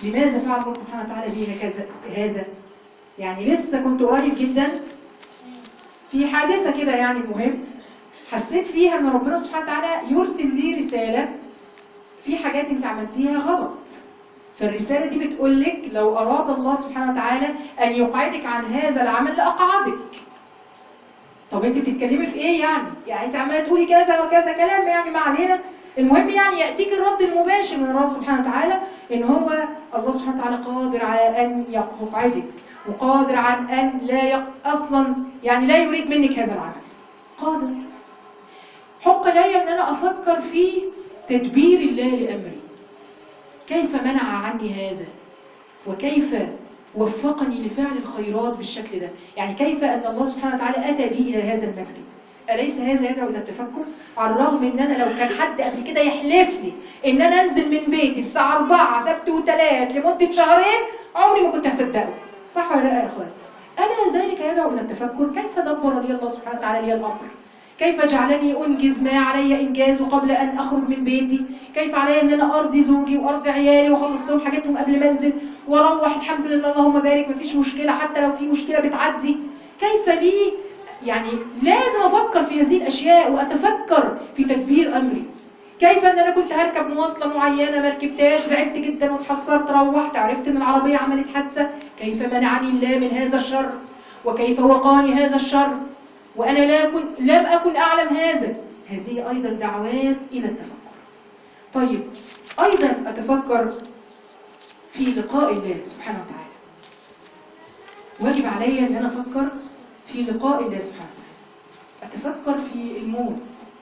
لماذا فعل الله سبحانه وتعالى بي هكذا هذا يعني لسه كنت قريب جدا في حادثة كده يعني مهم حسيت فيها ان ربنا سبحانه وتعالى يرسل لي رسالة في حاجات انت عملتيها غلط فالرسالة دي بتقول لك لو أراد الله سبحانه وتعالى أن يقعدك عن هذا العمل لأقعدك طب انت بتتكلمي في ايه يعني يعني انت عماله تقولي كذا وكذا كلام يعني ما علينا المهم يعني ياتيك الرد المباشر من الله سبحانه وتعالى ان هو الله سبحانه وتعالى قادر على ان يقعدك وقادر عن ان لا يق... اصلا يعني لا يريد منك هذا العمل قادر حق لي ان انا افكر في تدبير الله لامري كيف منع عني هذا وكيف وفقني لفعل الخيرات بالشكل ده يعني كيف أن الله سبحانه وتعالى أتى بي إلى هذا المسجد أليس هذا يدعو إلى التفكر على الرغم إن أنا لو كان حد قبل كده يحلف لي إن أنا أنزل من بيتي الساعة 4 سبت وثلاث لمدة شهرين عمري ما كنت هصدقه صح ولا لا يا أخوات ألا ذلك يدعو إلى التفكر كيف دبر لي الله سبحانه وتعالى لي الأمر كيف جعلني أنجز ما علي إنجازه قبل أن أخرج من بيتي كيف علي أن أنا أرضي زوجي وأرضي عيالي وأخلص لهم حاجاتهم قبل ما أنزل وأروح الحمد لله اللهم بارك مفيش مشكلة حتى لو في مشكلة بتعدي كيف لي يعني لازم أفكر في هذه الأشياء وأتفكر في تدبير أمري كيف أن أنا كنت هركب مواصلة معينة ما ركبتهاش زعلت جدا واتحسرت روحت عرفت أن العربية عملت حادثة كيف منعني الله من هذا الشر وكيف وقاني هذا الشر وأنا لا كن لم أكن أعلم هذا هذه أيضا دعوات إلى التفكر طيب أيضا أتفكر في لقاء الله سبحانه وتعالى واجب علي أن أنا أفكر في لقاء الله سبحانه وتعالى أتفكر في الموت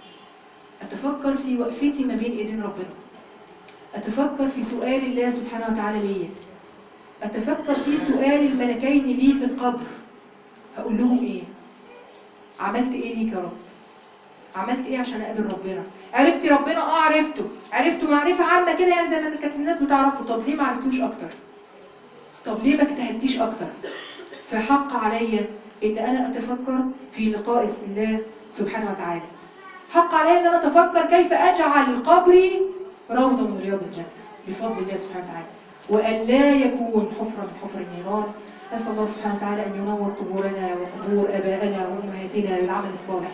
أتفكر في وقفتي ما بين إيدين ربنا أتفكر في سؤال الله سبحانه وتعالى ليا أتفكر في سؤال الملكين لي في القبر هقول لهم إيه عملت ايه ليك يا رب عملت ايه عشان اقابل ربنا عرفت ربنا اه عرفته عرفته معرفة عامة كده يعني زي ما كانت الناس بتعرفه طب ليه ما عرفتوش اكتر طب ليه ما اجتهدتيش اكتر فحق عليا ان انا اتفكر في لقاء الله سبحانه وتعالى حق عليا ان انا اتفكر كيف اجعل قبري روضة من رياض الجنة بفضل الله سبحانه وتعالى وأن لا يكون حفرة من حفر النيران نسأل الله سبحانه وتعالى أن ينور قبورنا وقبور أبائنا وأمهاتنا بالعمل الصالح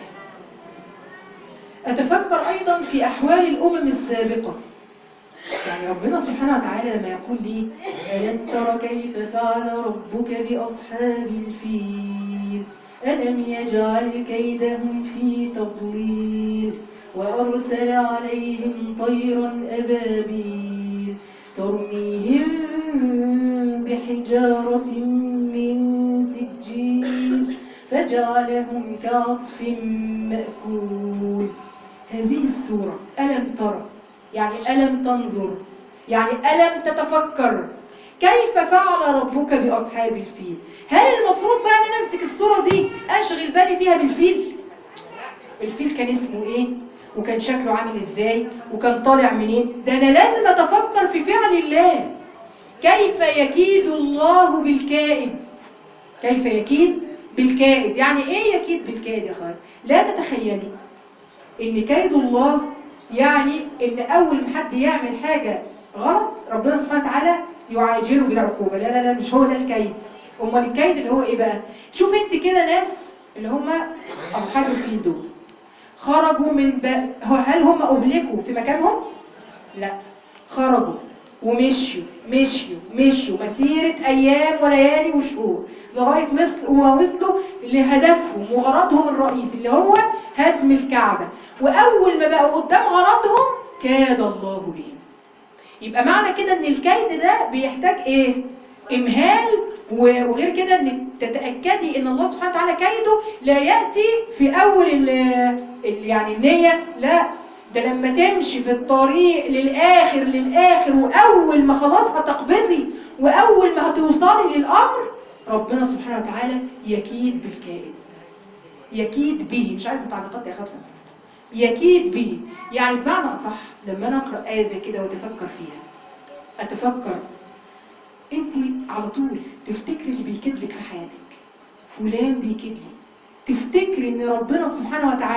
أتفكر أيضا في أحوال الأمم السابقة يعني ربنا سبحانه وتعالى لما يقول لي ألم تر كيف فعل ربك بأصحاب الفيل ألم يجعل كيدهم في تضليل وأرسل عليهم طيرا أبابيل ترميهم بحجارة من سجيل فجعلهم كعصف مأكول هذه السورة ألم ترى يعني ألم تنظر يعني ألم تتفكر كيف فعل ربك بأصحاب الفيل هل المفروض بقى أنا نمسك الصورة دي أشغل بالي فيها بالفيل الفيل كان اسمه إيه وكان شكله عامل إزاي وكان طالع منين ده أنا لازم أتفكر في فعل الله كيف يكيد الله بالكائد كيف يكيد بالكائد يعني ايه يكيد بالكائد يا خالد لا تتخيلي ان كيد الله يعني ان اول ما حد يعمل حاجة غلط ربنا سبحانه وتعالى يعاجله بالعقوبة لا لا لا مش هو ده الكيد امال الكيد اللي هو ايه بقى شوف انت كده ناس اللي هم اصحاب الفيل دول خرجوا من بقى هل هم اهلكوا في مكانهم لا خرجوا ومشيوا مشيوا مشيوا مسيرة أيام وليالي وشهور لغاية مثل ووصلوا لهدفهم وغرضهم الرئيسي اللي هو هدم الكعبة وأول ما بقوا قدام غرضهم كاد الله بهم يبقى معنى كده ان الكيد ده بيحتاج ايه امهال وغير كده ان تتأكدي ان الله سبحانه وتعالى كيده لا يأتي في اول ال ال يعني النية لا ده لما تمشي في الطريق للآخر للآخر وأول ما خلاص هتقبضي وأول ما هتوصلي للأمر ربنا سبحانه وتعالى يكيد بالكائد يكيد به مش عايزة تعليقات يا خطفة يكيد به يعني بمعنى أصح لما أنا أقرأ آية زي كده وأتفكر فيها أتفكر أنت على طول تفتكري اللي بيكيد لك في حياتك فلان بيكيد لي تفتكري ان ربنا سبحانه وتعالى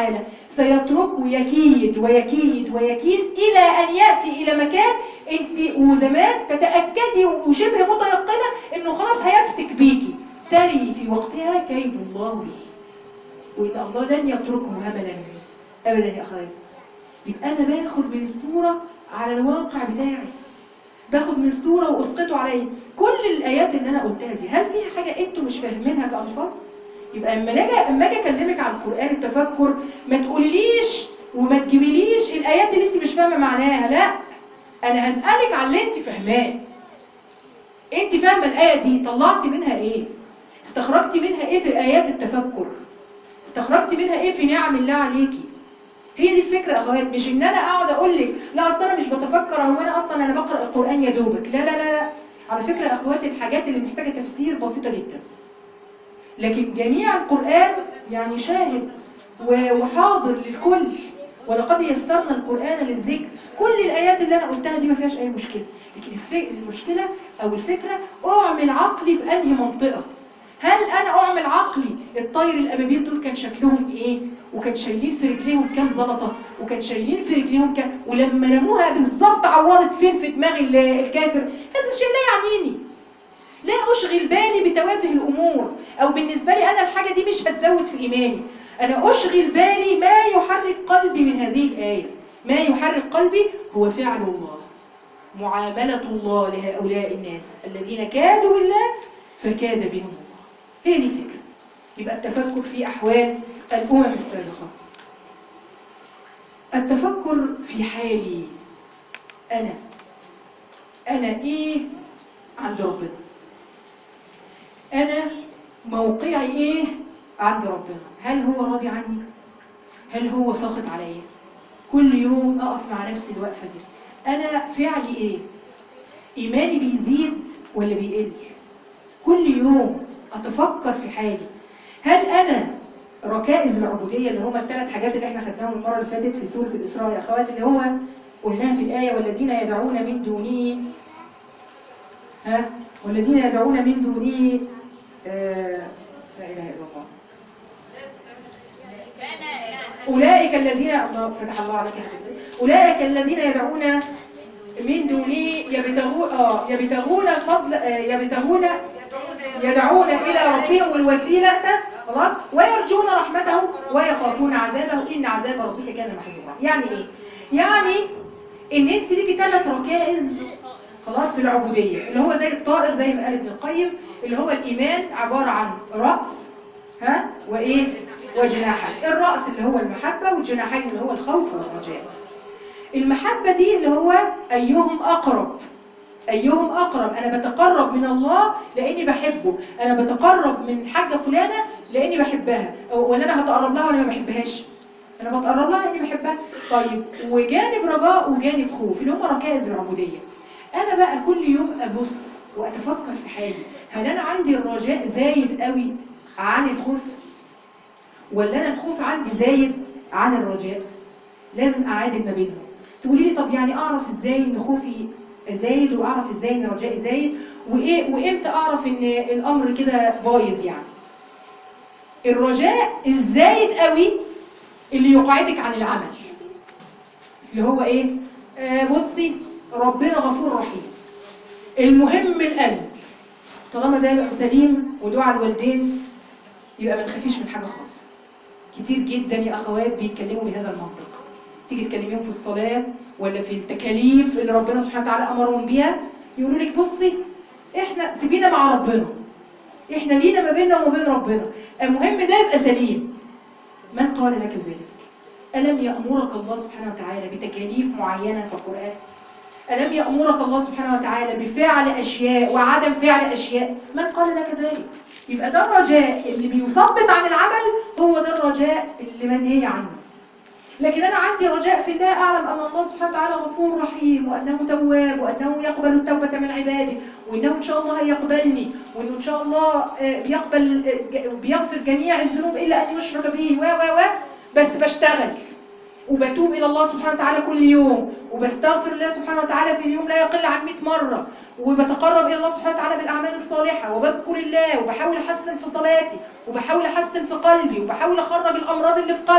سيتركه يكيد ويكيد ويكيد إلى أن يأتي إلى مكان أنت وزمان تتأكدي وشبه متيقنة أنه خلاص هيفتك بيكي تري في وقتها كيد الله به وإن الله لن يتركه هملا أبدا يا أخوات يبقى أنا باخد من الصورة على الواقع بتاعي باخد من الصورة وأسقطه عليه كل الآيات اللي أنا قلتها دي هل فيها حاجة أنتم مش فاهمينها كألفاظ؟ يبقى اما اجي اما اجي اكلمك عن القران التفكر ما تقوليليش وما تجيبيليش الايات اللي انت مش فاهمه معناها لا انا هسالك على اللي انت فاهماه انت فاهمه الايه دي طلعتي منها ايه استخرجتي منها ايه في ايات التفكر استخرجتي منها ايه في نعم الله عليكي هي دي الفكره يا اخوات مش ان انا اقعد اقول لك لا اصل انا مش بتفكر هو انا اصلا انا بقرا القران يا دوبك لا لا لا لا على فكره يا اخواتي الحاجات اللي محتاجه تفسير بسيطه جدا لكن جميع القرآن يعني شاهد وحاضر للكل ولقد يسرنا القرآن للذكر كل الآيات اللي أنا قلتها دي ما فيهاش أي مشكلة لكن المشكلة أو الفكرة أعمل عقلي في أنهي منطقة هل أنا أعمل عقلي الطير الأبابيل دول كان شكلهم إيه وكان شايلين في رجليهم كام زلطة وكان شايلين في رجليهم كام ولما رموها بالظبط عورت فين في دماغ الكافر هذا الشيء لا يعنيني لا أشغل بالي بتوافه الأمور أو بالنسبة لي أنا الحاجة دي مش هتزود في إيماني أنا أشغل بالي ما يحرك قلبي من هذه الآية ما يحرك قلبي هو فعل الله معاملة الله لهؤلاء الناس الذين كادوا بالله فكاد بهم الله هي دي الفكرة يبقى التفكر في أحوال الأمم السابقة التفكر في حالي أنا أنا إيه عند ربنا أنا موقعي إيه عند ربنا هل هو راضي عني هل هو ساخط عليا كل يوم أقف مع نفسي الوقفة دي أنا فعلي إيه إيماني بيزيد ولا بيقل كل يوم أتفكر في حالي هل أنا ركائز العبودية اللي هم الثلاث حاجات اللي احنا خدناهم المرة اللي فاتت في سورة الإسراء يا أخوات اللي هو قلناها في الآية والذين يدعون من دونه ها والذين يدعون من دونه آه لا إله إلا الله أولئك الذين الله فتح الله عليك أولئك الذين يدعون من دونه يبتغون آه يبتغون الفضل آه يبتغون يدعون إلى ربهم الوسيلة خلاص ويرجون رحمته ويخافون عذابه إن عذاب ربك كان محذورا يعني إيه؟ يعني إن أنت ليكي ثلاث ركائز خلاص في العبودية اللي هو زي الطائر زي ما قال ابن القيم اللي هو الإيمان عبارة عن رأس ها وإيه وجناحين الرأس اللي هو المحبة والجناحين اللي هو الخوف والرجاء المحبة دي اللي هو أيهم أقرب أيهم أقرب أنا بتقرب من الله لأني بحبه أنا بتقرب من حاجة فلانة لأني بحبها ولا أنا هتقرب لها وأنا ما بحبهاش أنا بتقرب لها لأني بحبها طيب وجانب رجاء وجانب خوف اللي هم ركائز العبودية أنا بقى كل يوم أبص وأتفكر في حالي هل أنا عندي الرجاء زايد قوي عن الخوف ولا أنا الخوف عندي زايد عن الرجاء لازم أعادل ما بينهم تقولي لي طب يعني أعرف إزاي إن خوفي زايد وأعرف إزاي إن رجائي زايد وإيه وإمتى أعرف إن الأمر كده بايظ يعني الرجاء الزايد قوي اللي يقعدك عن العمل اللي هو إيه آه بصي ربنا غفور رحيم المهم القلب طالما ده سليم ودعاء الوالدين يبقى ما تخافيش من حاجة خالص كتير جدا يا أخوات بيتكلموا بهذا المنطق تيجي تكلميهم في الصلاة ولا في التكاليف اللي ربنا سبحانه وتعالى أمرهم بيها يقولوا لك بصي احنا سيبينا مع ربنا احنا لينا ما بيننا وما بين ربنا المهم ده يبقى سليم من قال لك ذلك ألم يأمرك الله سبحانه وتعالى بتكاليف معينة في القرآن ألم يأمرك الله سبحانه وتعالى بفعل أشياء وعدم فعل أشياء من قال لك ذلك يبقى ده الرجاء اللي بيثبت عن العمل هو ده الرجاء اللي منهي عنه لكن أنا عندي رجاء في الله أعلم أن الله سبحانه وتعالى غفور رحيم وأنه تواب وأنه يقبل التوبة من عباده وأنه إن شاء الله يقبلني وأنه إن شاء الله بيقبل بيغفر جميع الذنوب إلا أن يشرك به و و و بس بشتغل وبتوب إلى الله سبحانه وتعالى كل يوم وبستغفر الله سبحانه وتعالى في اليوم لا يقل عن 100 مرة وبتقرب إلى الله سبحانه وتعالى بالأعمال الصالحة وبذكر الله وبحاول أحسن في صلاتي وبحاول أحسن في قلبي وبحاول أخرج الأمراض اللي في قلبي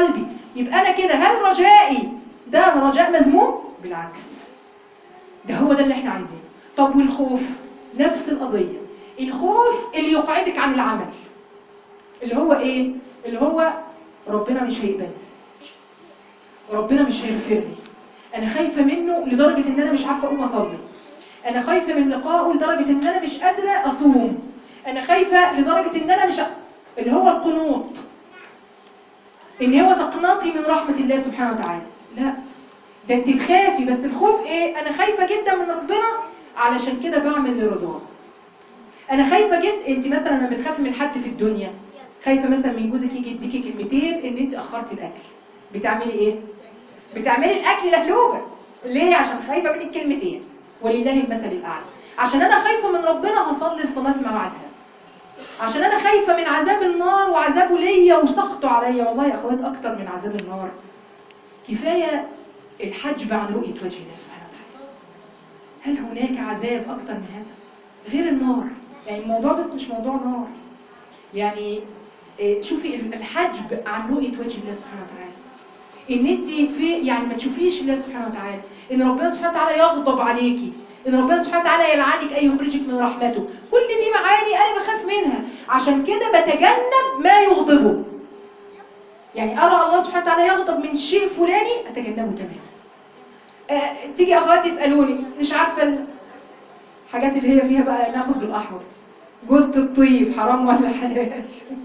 يبقى انا كده هل رجائي ده رجاء مذموم بالعكس ده هو ده اللي احنا عايزينه طب والخوف نفس القضيه الخوف اللي يقعدك عن العمل اللي هو ايه اللي هو ربنا مش هيقبلني ربنا مش هيغفر لي انا خايفه منه لدرجه ان انا مش عارفه اقوم اصلي انا خايفه من لقائه لدرجه ان انا مش قادره اصوم انا خايفه لدرجه ان انا مش اللي هو القنوط ان هو تقنطي من رحمه الله سبحانه وتعالى لا ده انت تخافي بس الخوف ايه انا خايفه جدا من ربنا علشان كده بعمل لرضاه انا خايفه جدا انت مثلا لما بتخافي من حد في الدنيا خايفه مثلا من جوزك يجي يديكي كلمتين ان انت اخرتي الاكل بتعملي ايه بتعملي الاكل لهلوبه ليه عشان خايفه من الكلمتين ولله المثل الاعلى عشان اانا خايفه من ربنا هصلي الصلاه في ميعادها عشان انا خايفه من عذاب النار وعذابه ليا وسخطه عليا والله يا اخوات اكتر من عذاب النار كفايه الحجب عن رؤيه وجه الله سبحانه وتعالى هل هناك عذاب اكتر من هذا غير النار يعني الموضوع بس مش موضوع نار يعني إيه، شوفي الحجب عن رؤيه وجه الله سبحانه وتعالى ان انت في يعني ما تشوفيش الله سبحانه وتعالى ان ربنا سبحانه وتعالى يغضب عليكي ان ربنا سبحانه وتعالى يلعنك اي يخرجك من رحمته كل دي معاني انا بخاف منها عشان كده بتجنب ما يغضبه يعني ارى الله سبحانه وتعالى يغضب من شيء فلاني اتجنبه تماما آه تيجي اخواتي يسالوني مش عارفه الحاجات اللي هي فيها بقى ناخد بالاحوط جوزة الطيب حرام ولا حلال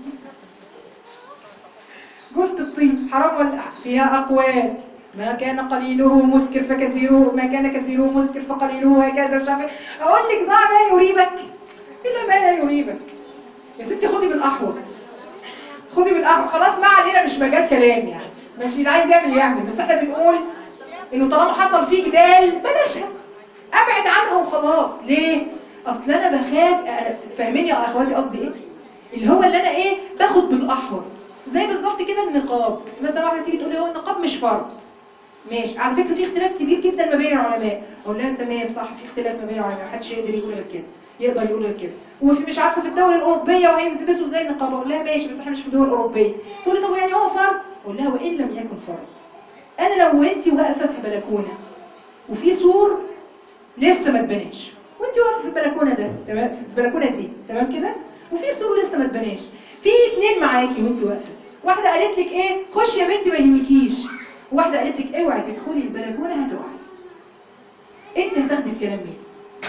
جوزة الطيب حرام ولا فيها أقوال ما كان قليله مسكر فكثيره ما كان كثيره مسكر فقليله هكذا مش عارفه اقول لك بقى ما يريبك الا ما لا يريبك يا ستي خدي بالاحوط خدي بالاحوط خلاص ما علينا مش مجال كلام يعني ماشي اللي عايز يعمل يعمل بس احنا بنقول انه طالما حصل فيه جدال بلاشها ابعد عنها وخلاص ليه اصل انا بخاف فاهمين يا اخواتي قصدي ايه اللي هو اللي انا ايه باخد بالاحوط زي بالظبط كده النقاب مثلا واحده تيجي تقول لي هو النقاب مش فرض ماشي على فكره في اختلاف كبير جدا ما بين العلماء اقول لها تمام صح في اختلاف ما بين العلماء محدش يقدر يقول غير كده يقدر يقول غير كده وفي مش عارفه في الدول الاوروبيه وهيلبسوا ازاي النقاب اقول لها ماشي بس احنا مش في الدول الاوروبيه تقول لي طب يعني هو فرض اقول لها وان لم يكن فرض انا لو انت واقفه في بلكونه وفي سور لسه ما اتبناش وانت واقفه في البلكونه ده تمام في البلكونه دي تمام كده وفي سور لسه ما اتبناش في اتنين معاكي وانت واقفه واحده قالت لك ايه خش يا بنتي ما يهمكيش واحده قالت لك اوعي تدخلي البلكونه هتقعي انت هتاخدي الكلام مين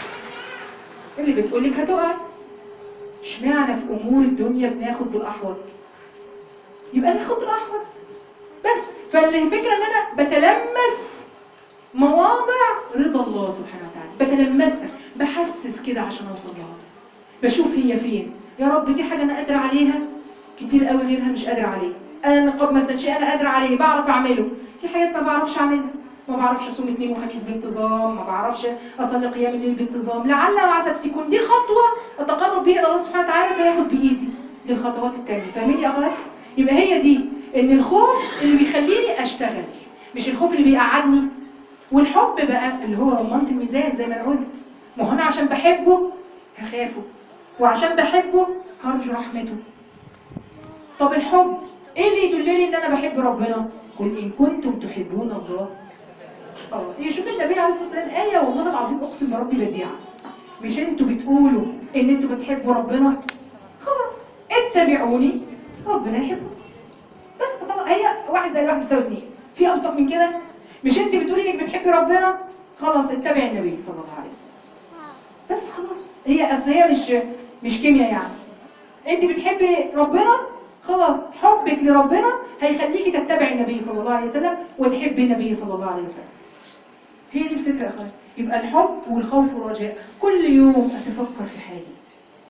اللي بتقول لك هتقعي اشمعنى في امور الدنيا بناخد بالاحوط يبقى ناخد بالاحوط بس فالفكره ان انا بتلمس مواضع رضا الله سبحانه وتعالى بتلمسها بحسس كده عشان اوصل لها بشوف هي فين يا رب دي حاجه انا قادره عليها كتير قوي غيرها مش قادره عليه انا النقاب مثلا شيء انا قادره عليه بعرف اعمله في حاجات ما بعرفش اعملها ما بعرفش اصوم اثنين وخميس بانتظام ما بعرفش اصلي قيام الليل بانتظام لعل وعسى تكون دي خطوه اتقرب بيها الى الله سبحانه وتعالى فياخد بايدي للخطوات التانية فاهمين يا اخوات يبقى هي دي ان الخوف اللي بيخليني اشتغل مش الخوف اللي بيقعدني والحب بقى اللي هو رمانة الميزان زي ما انا قلت ما هو انا عشان بحبه هخافه وعشان بحبه هرجو رحمته طب الحب ايه اللي يدلني ان انا بحب ربنا قل ان كنتم تحبون الله اه يشوف النبي عليه الصلاه والسلام ايه والله العظيم اقسم بربي بديعه مش انتوا بتقولوا ان انتوا بتحبوا ربنا خلاص اتبعوني ربنا يحبكم بس خلاص هي واحد زي واحد بيساوي اتنين في ابسط من كده مش انت بتقولي انك بتحبي ربنا خلاص اتبع النبي صلى الله عليه وسلم بس خلاص هي اصل هي مش مش كيمياء يعني انت بتحبي ربنا خلاص حبك لربنا هيخليكي تتبعي النبي صلى الله عليه وسلم وتحبي النبي صلى الله عليه وسلم هي دي الفكره يا اخوان يبقى الحب والخوف والرجاء كل يوم اتفكر في حالي